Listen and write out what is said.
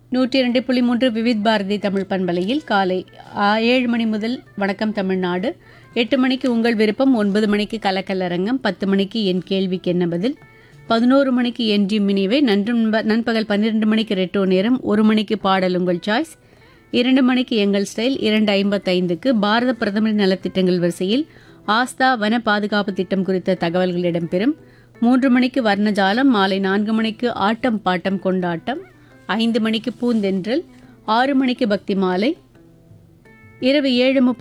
நூற்றி இரண்டு புள்ளி மூன்று விவித் பாரதி தமிழ் பண்பலையில் காலை ஆ, ஏழு மணி முதல் வணக்கம் தமிழ்நாடு எட்டு மணிக்கு உங்கள் விருப்பம் ஒன்பது மணிக்கு கலக்கலரங்கம் பத்து மணிக்கு என் கேள்விக்கு என்ன பதில் பதினோரு மணிக்கு என் ஜி மினிவை நண்ப நண்பகல் பன்னிரெண்டு மணிக்கு ரெட்டோ நேரம் ஒரு மணிக்கு பாடல் உங்கள் சாய்ஸ் இரண்டு மணிக்கு எங்கள் ஸ்டைல் இரண்டு ஐம்பத்தைந்துக்கு பாரத பிரதமரின் நலத்திட்டங்கள் வரிசையில் ஆஸ்தா வன பாதுகாப்பு திட்டம் குறித்த தகவல்கள் இடம்பெறும் மூன்று மணிக்கு வர்ணஜாலம் மாலை நான்கு மணிக்கு ஆட்டம் பாட்டம் கொண்டாட்டம் ஐந்து மணிக்கு பூந்தென்றல் ஆறு மணிக்கு பக்தி மாலை இரவு ஏழு முப்பது